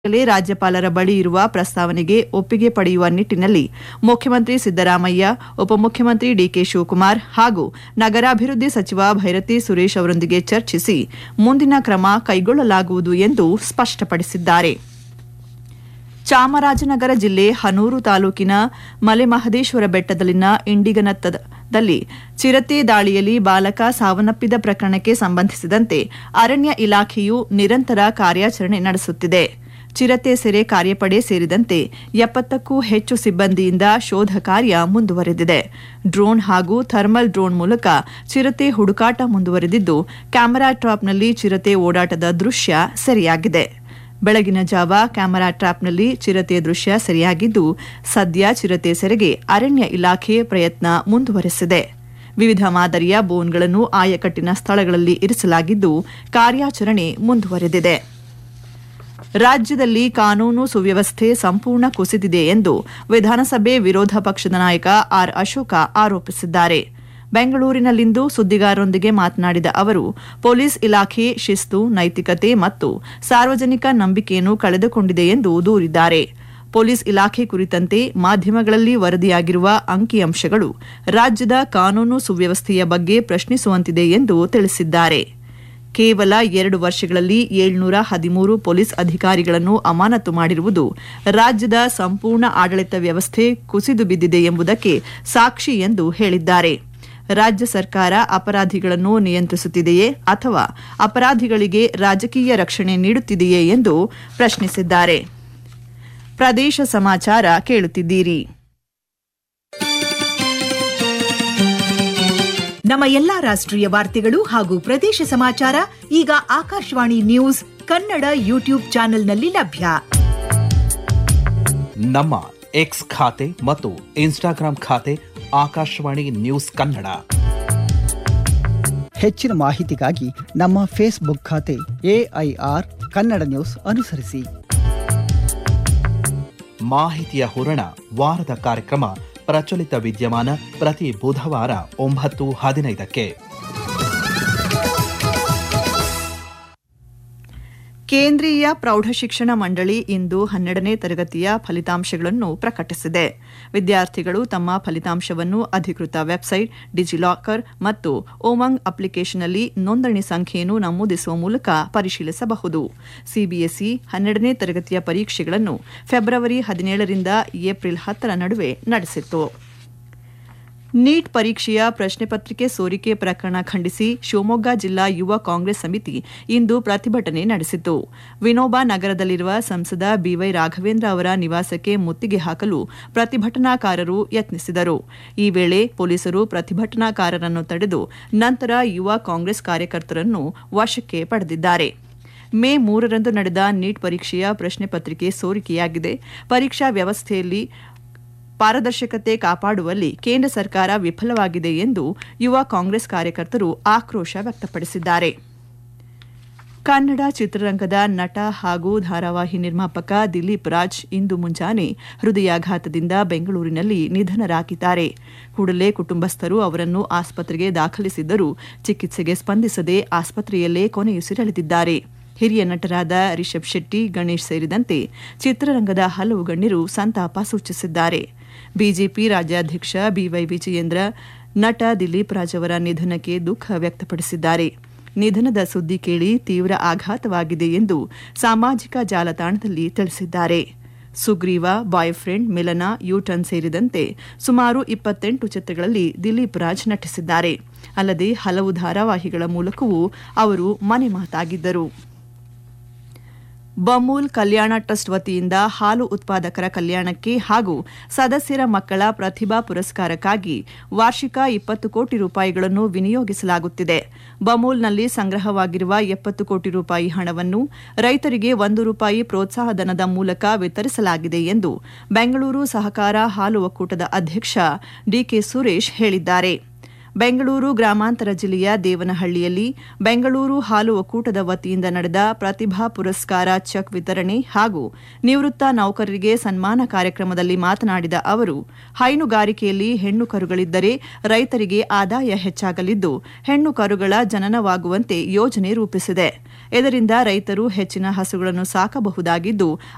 ಈಗಾಗಲೇ ರಾಜ್ಯಪಾಲರ ಬಳಿ ಇರುವ ಪ್ರಸ್ತಾವನೆಗೆ ಒಪ್ಪಿಗೆ ಪಡೆಯುವ ನಿಟ್ಟಿನಲ್ಲಿ ಮುಖ್ಯಮಂತ್ರಿ ಸಿದ್ದರಾಮಯ್ಯ ಉಪಮುಖ್ಯಮಂತ್ರಿ ಡಿಕೆ ಶಿವಕುಮಾರ್ ಹಾಗೂ ನಗರಾಭಿವೃದ್ಧಿ ಸಚಿವ ಭೈರತಿ ಸುರೇಶ್ ಅವರೊಂದಿಗೆ ಚರ್ಚಿಸಿ ಮುಂದಿನ ಕ್ರಮ ಕೈಗೊಳ್ಳಲಾಗುವುದು ಎಂದು ಸ್ಪಷ್ಟಪಡಿಸಿದ್ದಾರೆ ಚಾಮರಾಜನಗರ ಜಿಲ್ಲೆ ಹನೂರು ತಾಲೂಕಿನ ಮಲೆಮಹದೇಶ್ವರ ಬೆಟ್ಟದಲ್ಲಿನ ಇಂಡಿಗನತ್ತದಲ್ಲಿ ಚಿರತೆ ದಾಳಿಯಲ್ಲಿ ಬಾಲಕ ಸಾವನ್ನಪ್ಪಿದ ಪ್ರಕರಣಕ್ಕೆ ಸಂಬಂಧಿಸಿದಂತೆ ಅರಣ್ಯ ಇಲಾಖೆಯು ನಿರಂತರ ಕಾರ್ಯಾಚರಣೆ ನಡೆಸುತ್ತಿದೆ ಚಿರತೆ ಸೆರೆ ಕಾರ್ಯಪಡೆ ಸೇರಿದಂತೆ ಎಪ್ಪತ್ತಕ್ಕೂ ಹೆಚ್ಚು ಸಿಬ್ಬಂದಿಯಿಂದ ಶೋಧ ಕಾರ್ಯ ಮುಂದುವರೆದಿದೆ ಡ್ರೋನ್ ಹಾಗೂ ಥರ್ಮಲ್ ಡ್ರೋನ್ ಮೂಲಕ ಚಿರತೆ ಹುಡುಕಾಟ ಮುಂದುವರೆದಿದ್ದು ಕ್ಯಾಮೆರಾ ಟ್ರಾಪ್ನಲ್ಲಿ ಚಿರತೆ ಓಡಾಟದ ದೃಶ್ಯ ಸೆರೆಯಾಗಿದೆ ಬೆಳಗಿನ ಜಾವ ಕ್ಯಾಮೆರಾ ಟ್ರಾಪ್ನಲ್ಲಿ ಚಿರತೆ ದೃಶ್ಯ ಸೆರೆಯಾಗಿದ್ದು ಸದ್ಯ ಚಿರತೆ ಸೆರೆಗೆ ಅರಣ್ಯ ಇಲಾಖೆ ಪ್ರಯತ್ನ ಮುಂದುವರೆಸಿದೆ ವಿವಿಧ ಮಾದರಿಯ ಬೋನ್ಗಳನ್ನು ಆಯಕಟ್ಟಿನ ಸ್ಥಳಗಳಲ್ಲಿ ಇರಿಸಲಾಗಿದ್ದು ಕಾರ್ಯಾಚರಣೆ ಮುಂದುವರೆದಿದೆ ರಾಜ್ಯದಲ್ಲಿ ಕಾನೂನು ಸುವ್ಯವಸ್ಥೆ ಸಂಪೂರ್ಣ ಕುಸಿದಿದೆ ಎಂದು ವಿಧಾನಸಭೆ ವಿರೋಧ ಪಕ್ಷದ ನಾಯಕ ಆರ್ ಅಶೋಕ ಆರೋಪಿಸಿದ್ದಾರೆ ಬೆಂಗಳೂರಿನಲ್ಲಿಂದು ಸುದ್ದಿಗಾರರೊಂದಿಗೆ ಮಾತನಾಡಿದ ಅವರು ಪೊಲೀಸ್ ಇಲಾಖೆ ಶಿಸ್ತು ನೈತಿಕತೆ ಮತ್ತು ಸಾರ್ವಜನಿಕ ನಂಬಿಕೆಯನ್ನು ಕಳೆದುಕೊಂಡಿದೆ ಎಂದು ದೂರಿದ್ದಾರೆ ಪೊಲೀಸ್ ಇಲಾಖೆ ಕುರಿತಂತೆ ಮಾಧ್ಯಮಗಳಲ್ಲಿ ವರದಿಯಾಗಿರುವ ಅಂಕಿಅಂಶಗಳು ರಾಜ್ಯದ ಕಾನೂನು ಸುವ್ಯವಸ್ಥೆಯ ಬಗ್ಗೆ ಪ್ರಶ್ನಿಸುವಂತಿದೆ ಎಂದು ತಿಳಿಸಿದ್ದಾರೆ ಕೇವಲ ಎರಡು ವರ್ಷಗಳಲ್ಲಿ ಏಳ್ನೂರ ಹದಿಮೂರು ಪೊಲೀಸ್ ಅಧಿಕಾರಿಗಳನ್ನು ಅಮಾನತು ಮಾಡಿರುವುದು ರಾಜ್ಯದ ಸಂಪೂರ್ಣ ಆಡಳಿತ ವ್ಯವಸ್ಥೆ ಕುಸಿದು ಬಿದ್ದಿದೆ ಎಂಬುದಕ್ಕೆ ಸಾಕ್ಷಿ ಎಂದು ಹೇಳಿದ್ದಾರೆ ರಾಜ್ಯ ಸರ್ಕಾರ ಅಪರಾಧಿಗಳನ್ನು ನಿಯಂತ್ರಿಸುತ್ತಿದೆಯೇ ಅಥವಾ ಅಪರಾಧಿಗಳಿಗೆ ರಾಜಕೀಯ ರಕ್ಷಣೆ ನೀಡುತ್ತಿದೆಯೇ ಎಂದು ಪ್ರಶ್ನಿಸಿದ್ದಾರೆ ಪ್ರದೇಶ ಸಮಾಚಾರ ಕೇಳುತ್ತಿದ್ದೀರಿ ನಮ್ಮ ಎಲ್ಲಾ ರಾಷ್ಟ್ರೀಯ ವಾರ್ತೆಗಳು ಹಾಗೂ ಪ್ರದೇಶ ಸಮಾಚಾರ ಈಗ ಆಕಾಶವಾಣಿ ನ್ಯೂಸ್ ಕನ್ನಡ ಯೂಟ್ಯೂಬ್ ಚಾನೆಲ್ನಲ್ಲಿ ಲಭ್ಯ ನಮ್ಮ ಎಕ್ಸ್ ಖಾತೆ ಮತ್ತು ಇನ್ಸ್ಟಾಗ್ರಾಂ ಖಾತೆ ಆಕಾಶವಾಣಿ ನ್ಯೂಸ್ ಕನ್ನಡ ಹೆಚ್ಚಿನ ಮಾಹಿತಿಗಾಗಿ ನಮ್ಮ ಫೇಸ್ಬುಕ್ ಖಾತೆ ಎಐಆರ್ ಕನ್ನಡ ನ್ಯೂಸ್ ಅನುಸರಿಸಿ ಮಾಹಿತಿಯ ಹೂರಣ ವಾರದ ಕಾರ್ಯಕ್ರಮ ಪ್ರಚಲಿತ ವಿದ್ಯಮಾನ ಪ್ರತಿ ಬುಧವಾರ ಒಂಬತ್ತು ಹದಿನೈದಕ್ಕೆ ಕೇಂದ್ರೀಯ ಪ್ರೌಢಶಿಕ್ಷಣ ಮಂಡಳಿ ಇಂದು ಹನ್ನೆರಡನೇ ತರಗತಿಯ ಫಲಿತಾಂಶಗಳನ್ನು ಪ್ರಕಟಿಸಿದೆ ವಿದ್ಯಾರ್ಥಿಗಳು ತಮ್ಮ ಫಲಿತಾಂಶವನ್ನು ಅಧಿಕೃತ ವೆಬ್ಸೈಟ್ ಡಿಜಿಲಾಕರ್ ಮತ್ತು ಓಮಂಗ್ ಅಪ್ಲಿಕೇಶನ್ನಲ್ಲಿ ನೋಂದಣಿ ಸಂಖ್ಯೆಯನ್ನು ನಮೂದಿಸುವ ಮೂಲಕ ಪರಿಶೀಲಿಸಬಹುದು ಸಿಬಿಎಸ್ಇ ಹನ್ನೆರಡನೇ ತರಗತಿಯ ಪರೀಕ್ಷೆಗಳನ್ನು ಫೆಬ್ರವರಿ ಹದಿನೇಳರಿಂದ ಏಪ್ರಿಲ್ ಹತ್ತರ ನಡುವೆ ನಡೆಸಿತ್ತು ನೀಟ್ ಪರೀಕ್ಷೆಯ ಪ್ರಶ್ನೆ ಪತ್ರಿಕೆ ಸೋರಿಕೆ ಪ್ರಕರಣ ಖಂಡಿಸಿ ಶಿವಮೊಗ್ಗ ಜಿಲ್ಲಾ ಯುವ ಕಾಂಗ್ರೆಸ್ ಸಮಿತಿ ಇಂದು ಪ್ರತಿಭಟನೆ ನಡೆಸಿತು ವಿನೋಬಾ ನಗರದಲ್ಲಿರುವ ಸಂಸದ ಬಿವೈ ರಾಘವೇಂದ್ರ ಅವರ ನಿವಾಸಕ್ಕೆ ಮುತ್ತಿಗೆ ಹಾಕಲು ಪ್ರತಿಭಟನಾಕಾರರು ಯತ್ನಿಸಿದರು ಈ ವೇಳೆ ಪೊಲೀಸರು ಪ್ರತಿಭಟನಾಕಾರರನ್ನು ತಡೆದು ನಂತರ ಯುವ ಕಾಂಗ್ರೆಸ್ ಕಾರ್ಯಕರ್ತರನ್ನು ವಶಕ್ಕೆ ಪಡೆದಿದ್ದಾರೆ ಮೇ ಮೂರರಂದು ನಡೆದ ನೀಟ್ ಪರೀಕ್ಷೆಯ ಪ್ರಶ್ನೆ ಪತ್ರಿಕೆ ಸೋರಿಕೆಯಾಗಿದೆ ಪರೀಕ್ಷಾ ವ್ಯವಸ್ಥೆಯಲ್ಲಿ ಪಾರದರ್ಶಕತೆ ಕಾಪಾಡುವಲ್ಲಿ ಕೇಂದ್ರ ಸರ್ಕಾರ ವಿಫಲವಾಗಿದೆ ಎಂದು ಯುವ ಕಾಂಗ್ರೆಸ್ ಕಾರ್ಯಕರ್ತರು ಆಕ್ರೋಶ ವ್ಯಕ್ತಪಡಿಸಿದ್ದಾರೆ ಕನ್ನಡ ಚಿತ್ರರಂಗದ ನಟ ಹಾಗೂ ಧಾರಾವಾಹಿ ನಿರ್ಮಾಪಕ ದಿಲೀಪ್ ರಾಜ್ ಇಂದು ಮುಂಜಾನೆ ಹೃದಯಾಘಾತದಿಂದ ಬೆಂಗಳೂರಿನಲ್ಲಿ ನಿಧನರಾಗಿದ್ದಾರೆ ಕೂಡಲೇ ಕುಟುಂಬಸ್ಥರು ಅವರನ್ನು ಆಸ್ಪತ್ರೆಗೆ ದಾಖಲಿಸಿದ್ದರೂ ಚಿಕಿತ್ಸೆಗೆ ಸ್ಪಂದಿಸದೆ ಆಸ್ಪತ್ರೆಯಲ್ಲೇ ಕೊನೆಯುಸಿರೆಳೆದಿದ್ದಾರೆ ಹಿರಿಯ ನಟರಾದ ರಿಷಬ್ ಶೆಟ್ಟಿ ಗಣೇಶ್ ಸೇರಿದಂತೆ ಚಿತ್ರರಂಗದ ಹಲವು ಗಣ್ಯರು ಸಂತಾಪ ಸೂಚಿಸಿದ್ದಾರೆ ಬಿಜೆಪಿ ರಾಜ್ಯಾಧ್ಯಕ್ಷ ಬಿವೈ ವಿಜಯೇಂದ್ರ ನಟ ದಿಲೀಪ್ ರಾಜ್ ಅವರ ನಿಧನಕ್ಕೆ ದುಃಖ ವ್ಯಕ್ತಪಡಿಸಿದ್ದಾರೆ ನಿಧನದ ಸುದ್ದಿ ಕೇಳಿ ತೀವ್ರ ಆಘಾತವಾಗಿದೆ ಎಂದು ಸಾಮಾಜಿಕ ಜಾಲತಾಣದಲ್ಲಿ ತಿಳಿಸಿದ್ದಾರೆ Sugreeva boy friend Milana U turn ಸೇರಿದಂತೆ ಸುಮಾರು ಇಪ್ಪತ್ತೆಂಟು ಚಿತ್ರಗಳಲ್ಲಿ ದಿಲೀಪ್ ರಾಜ್ ನಟಿಸಿದ್ದಾರೆ ಅಲ್ಲದೆ ಹಲವು ಧಾರಾವಾಹಿಗಳ ಮೂಲಕವೂ ಅವರು ಮನೆ ಮಾತಾಗಿದ್ದರು ಬಮೂಲ್ ಕಲ್ಯಾಣ ಟ್ರಸ್ಟ್ ವತಿಯಿಂದ ಹಾಲು ಉತ್ಪಾದಕರ ಕಲ್ಯಾಣಕ್ಕೆ ಹಾಗೂ ಸದಸ್ಯರ ಮಕ್ಕಳ ಪ್ರತಿಭಾ ಪುರಸ್ಕಾರಕ್ಕಾಗಿ ವಾರ್ಷಿಕ ಇಪ್ಪತ್ತು ಕೋಟಿ ರೂಪಾಯಿಗಳನ್ನು ವಿನಿಯೋಗಿಸಲಾಗುತ್ತಿದೆ ಬಮೂಲ್ನಲ್ಲಿ ಸಂಗ್ರಹವಾಗಿರುವ ಎಪ್ಪತ್ತು ಕೋಟಿ ರೂಪಾಯಿ ಹಣವನ್ನು ರೈತರಿಗೆ ಒಂದು ರೂಪಾಯಿ ಪ್ರೋತ್ಸಾಹಧನದ ಮೂಲಕ ವಿತರಿಸಲಾಗಿದೆ ಎಂದು ಬೆಂಗಳೂರು ಸಹಕಾರ ಹಾಲು ಒಕ್ಕೂಟದ ಅಧ್ಯಕ್ಷ ಡಿಕೆ ಸುರೇಶ್ ಹೇಳಿದ್ದಾರೆ ಬೆಂಗಳೂರು ಗ್ರಾಮಾಂತರ ಜಿಲ್ಲೆಯ ದೇವನಹಳ್ಳಿಯಲ್ಲಿ ಬೆಂಗಳೂರು ಹಾಲು ಒಕ್ಕೂಟದ ವತಿಯಿಂದ ನಡೆದ ಪ್ರತಿಭಾ ಪುರಸ್ಕಾರ ಚೆಕ್ ವಿತರಣೆ ಹಾಗೂ ನಿವೃತ್ತ ನೌಕರರಿಗೆ ಸನ್ಮಾನ ಕಾರ್ಯಕ್ರಮದಲ್ಲಿ ಮಾತನಾಡಿದ ಅವರು ಹೈನುಗಾರಿಕೆಯಲ್ಲಿ ಹೆಣ್ಣು ಕರುಗಳಿದ್ದರೆ ರೈತರಿಗೆ ಆದಾಯ ಹೆಚ್ಚಾಗಲಿದ್ದು ಹೆಣ್ಣು ಕರುಗಳ ಜನನವಾಗುವಂತೆ ಯೋಜನೆ ರೂಪಿಸಿದೆ ಇದರಿಂದ ರೈತರು ಹೆಚ್ಚಿನ ಹಸುಗಳನ್ನು ಸಾಕಬಹುದಾಗಿದ್ದು